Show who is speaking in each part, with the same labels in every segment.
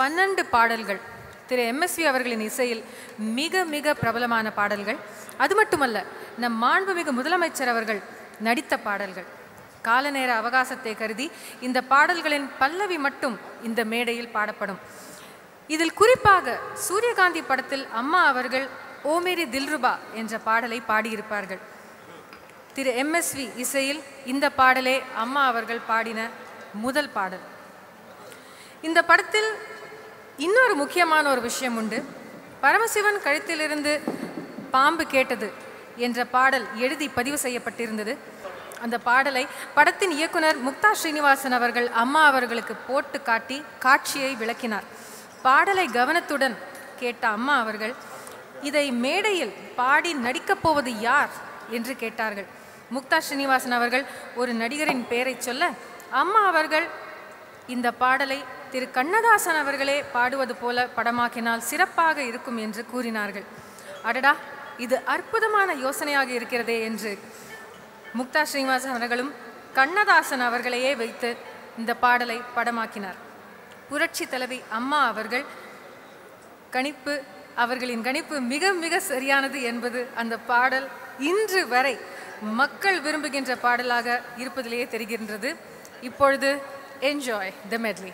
Speaker 1: பன்னெண்டு பாடல்கள் திரு எம்எஸ்வி அவர்களின் இசையில் மிக மிக பிரபலமான பாடல்கள் அது மட்டுமல்ல நம் மாண்புமிகு முதலமைச்சர் அவர்கள் நடித்த பாடல்கள் கால நேர அவகாசத்தை கருதி இந்த பாடல்களின் பல்லவி மட்டும் இந்த மேடையில் பாடப்படும் இதில் குறிப்பாக சூரியகாந்தி படத்தில் அம்மா அவர்கள் ஓமேரி தில்ருபா என்ற பாடலை பாடியிருப்பார்கள் திரு எம்எஸ்வி இசையில் இந்த பாடலே அம்மா அவர்கள் பாடின முதல் பாடல் இந்த படத்தில் இன்னொரு முக்கியமான ஒரு விஷயம் உண்டு பரமசிவன் கழுத்திலிருந்து பாம்பு கேட்டது என்ற பாடல் எழுதி பதிவு செய்யப்பட்டிருந்தது அந்த பாடலை படத்தின் இயக்குனர் முக்தா ஸ்ரீனிவாசன் அவர்கள் அம்மா அவர்களுக்கு போட்டு காட்டி காட்சியை விளக்கினார் பாடலை கவனத்துடன் கேட்ட அம்மா அவர்கள் இதை மேடையில் பாடி நடிக்கப் போவது யார் என்று கேட்டார்கள் முக்தா ஸ்ரீனிவாசன் அவர்கள் ஒரு நடிகரின் பெயரை சொல்ல அம்மா அவர்கள் இந்த பாடலை திரு கண்ணதாசன் அவர்களே பாடுவது போல படமாக்கினால் சிறப்பாக இருக்கும் என்று கூறினார்கள் அடடா இது அற்புதமான யோசனையாக இருக்கிறதே என்று முக்தா ஸ்ரீனிவாசன் அவர்களும் கண்ணதாசன் அவர்களையே வைத்து இந்த பாடலை படமாக்கினார் புரட்சி தலைவி அம்மா அவர்கள் கணிப்பு அவர்களின் கணிப்பு மிக மிக சரியானது என்பது அந்த பாடல் இன்று வரை மக்கள் விரும்புகின்ற பாடலாக இருப்பதிலேயே தெரிகின்றது இப்பொழுது என்ஜாய் த மெட்லி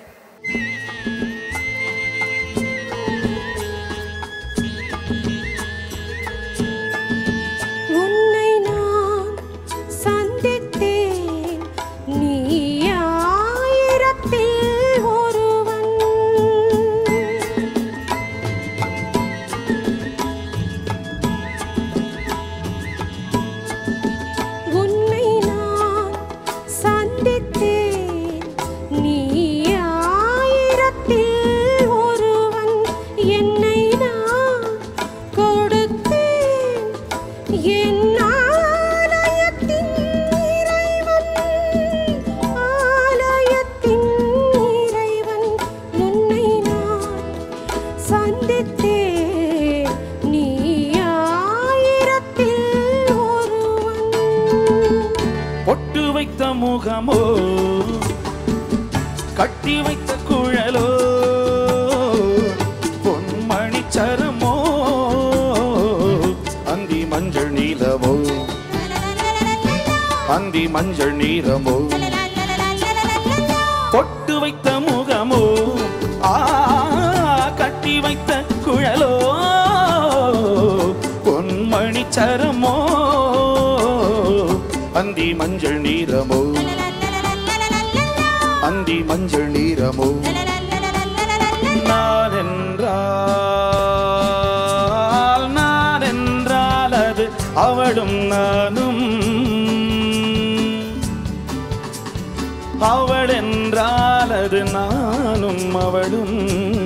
Speaker 2: உன்னை நான் சந்தித்தேன் நீ ஆயிரத்தில் ஒருவன் உன்னை நான் சந்தித்தேன் நீ ஆயிரத்தில் ஒருவன் என்னை நான் கொடுத்தேன் என் ஆலயத்தின் இறைவன் ஆலயத்தின் இறைவன் உன்னை நான் சந்தித்தேன் நீ ஆயிரத்தில் ஒருவன்
Speaker 3: பொட்டு வைத்த முகமோ கட்டி வைத்த குழலோ பொன்மணி சரமோ அந்தி மஞ்சள் நீலமோ அந்தி மஞ்சள் நீலமோ பொட்டு வைத்த முகமோ ஆ கட்டி வைத்த குழலோ பொன்மணி சரமோ அந்தி மஞ்சள் நீரமோ அந்தி மஞ்சள் நீரமோ நான் என்றால் நான் என்றால் அது அவளும் நானும் அவள் என்றால் அது நானும் அவளும்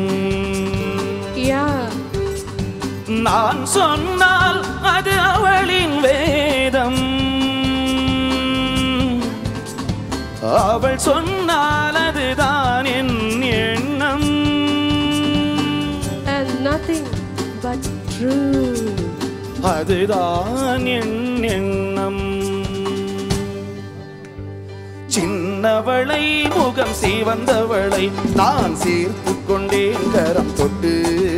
Speaker 2: யா
Speaker 3: நான் சொன்னால் அது அவளின் வேதம் அவள் சொன்னால் அதுதான் என் எண்ணம்
Speaker 2: and nothing but true
Speaker 3: அதுதான் என் எண்ணம் சின்னவளை முகம் சீவந்தவளை நான் சீர்த்து கொண்டேன் கரம் தொட்டு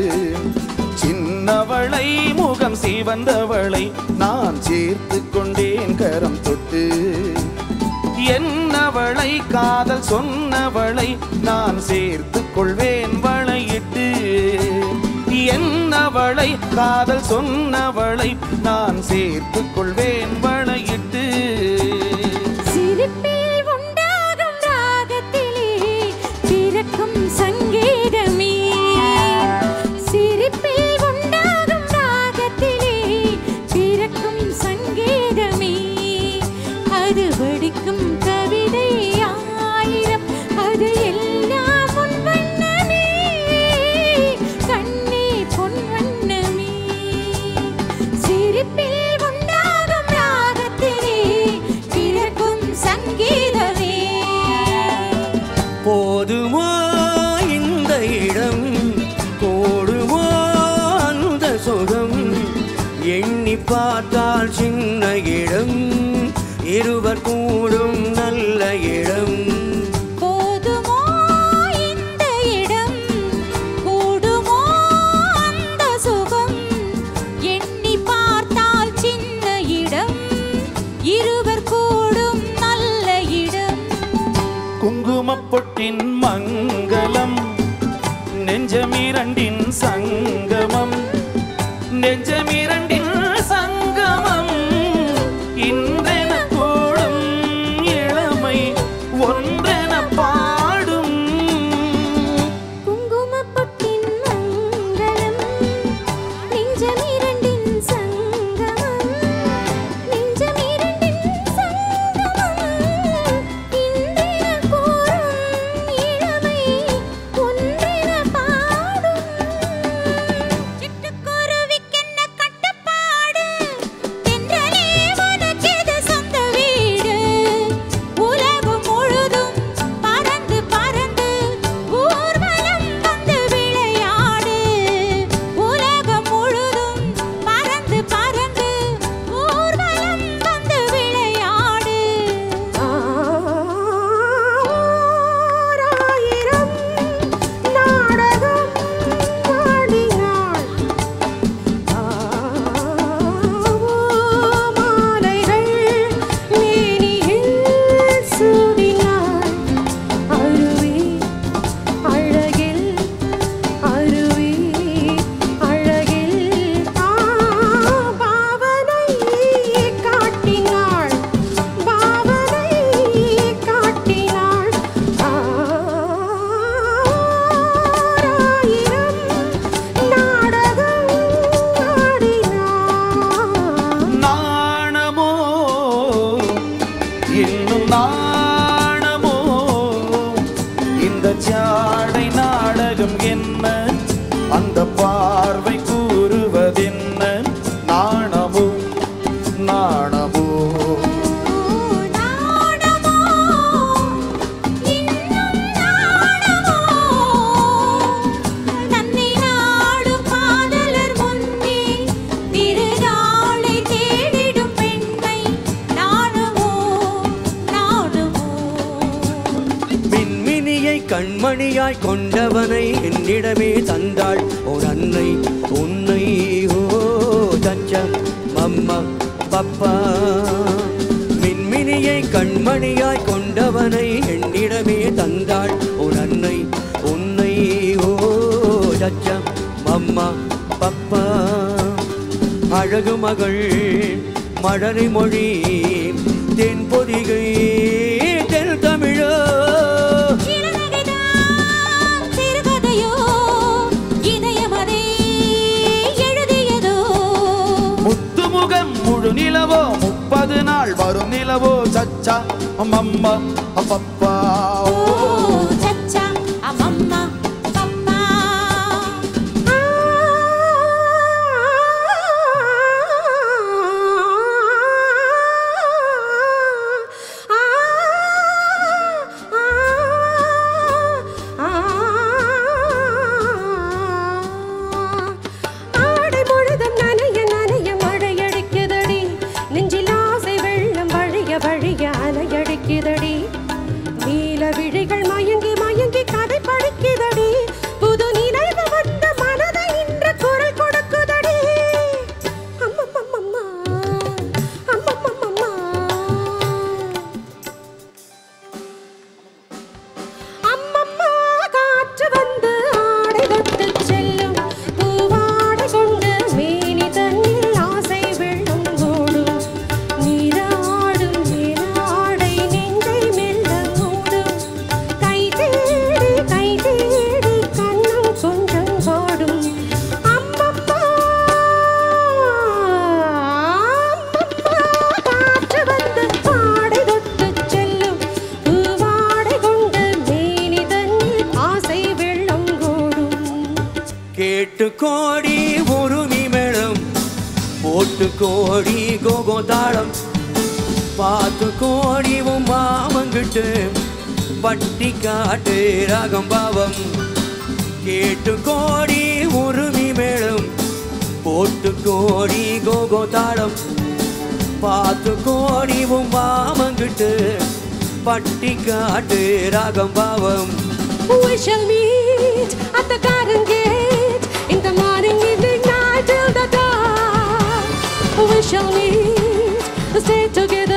Speaker 3: சின்னவளை முகம் சீவந்தவளை நான் சேர்த்து கொண்டேன் கரம் தொட்டு என்னவளை காதல் சொன்னவளை நான் சேர்த்து கொள்வேன் வளையிட்டு என்னவளை காதல் சொன்னவளை நான் சேர்த்து கொள்வேன் வளையிட்டு
Speaker 2: சிரிப்பில் உண்டாகும் ராகத்திலே பிறக்கும் சங்கீதமே சிரிப்பில் உண்டாகும் ராகத்திலே பிறக்கும் சங்கீதமே அது வடிக்கும் கவிதை ஆயிரம் அது எல்லாம் உன் வண்ணமே கண்ணே பொன் வண்ணமே சிரிப்பில் உண்டாகும் ராக
Speaker 3: குங்குமப்பொட்டின் மங்களம் நெஞ்சமிரண்டின் சங்கமம் நெஞ்சமிரண்டின் சங்கமம் இன்றென கூடும் இளமை ஒன்றென பாடும்
Speaker 2: குங்குமப்பொட்டின் மங்களம் நெஞ்சமிரண்டின் சங்கமம் நெஞ்சமிரண்டின் சங்கமம் இன்றென கூறும் இளமை ஒன்றென பாடும் சிட்டுக்குருவிக்கென்ன கட்டுப்பாடு தென்றலே உனக்கெது சொந்த வீடு உலகம் முழுதும் பறந்து பறந்து ஊர்வலம் வந்து விளையாடு உலகம் முழுதும் பறந்து பறந்து ஊர்வலம் வந்து விளையாடு ஆயிரம் நாடகம் ஆடினாள் மாலைகள் மேனியில் சூடினாள் அருவி அழகில் அருவி அழகில் ஆ பாவனை காட்டினாள் பாவனை காட்டினாள் ஆயிரம் நாடகம் ஆடினாள்
Speaker 3: நாணமோ இன்னும் நாணமோ இந்த சாடை நாடகம் என்ன அந்த பார்வை கூறுவதென்ன நாணமோ நாணமோ
Speaker 2: நாடமோ இன்னும் நாடமோ தன்னை நாடும் காதலர் முன்னே திருநாளை தேடிடும் பெண்ணை நாடுமோ நாடுமோ
Speaker 4: மின்மினியை கண்மணியாய் கொண்டவனை என்னிடமே தந்தாள் ஓர் அன்னை உன்னை ஓ தச்ச மம்மா பப்பா மின்மினியை கண்மணியாய் கொண்டவனை என்னிடமே தந்தாள் ஓர் அன்னை உன்னை ஓ தச்ச மம்மா பப்பா அழகு மகள் மழலை மொழி தென் பொதிகை தென் தமிழோ
Speaker 2: சிறுநகைதான் சிறுகதையோ இதயமதை எழுதியதோ
Speaker 3: முத்துமுகம் முழு நிலவோ முப்பது நாள் வரும் நிலவோ சச்சா அம்மம்மா அப்பப்பா
Speaker 2: ஓ சச்சா அம்மம்மா பப்பா ஆடை முழுதும் நனைய நனைய மழையடிக்குதடி நெஞ்சில் ஆசை வெள்ளம் வழிய வழிய அலையடிக்குதடி நீல விழிகள் மயங்கி மயங்கி கதை படிக்குதடி புது நினைவு வந்த மனதை இன்று குரல் கொடுக்குதடி அம்மம்மம்மம்மா, அம்மம்மம்மம்மா. அம்மம்மா காற்று வந்து ஆடை தொட்டுச் செல்லும் பூவாடை கொண்டு மேனி தன்னில் ஆசை வெள்ளம் ஓடும் நீராடும் நீராடை நெஞ்சை மெல்ல மூடும் கை தேடி கை தேடி கண்ணம் கொஞ்சம் ஓடும் அம்மம்மா அம்மம்மா காற்று வந்து ஆடை தொட்டுச் செல்லும் பூவாடை கொண்டு மேனி தன்னில் ஆசை வெள்ளம் ஓடும்
Speaker 4: கேட்டு கோடி உருமி மேளம் போட்டு கோடி கோகோ தாளம் பார்த்து கோடி உன் மாமங்கிட்டு பட்டி காட்டு ராகம் பாவம் கேட்டு கோடி உருமி மேளம் போட்டு கோடி கோகோ தாளம் பார்த்து கோடி உன் மாமங்கிட்டு பட்டி காட்டு ராகம் பாவம்
Speaker 2: We shall meet at the garden gate in the morning, evening, night till the dawn. We shall meet, stay together.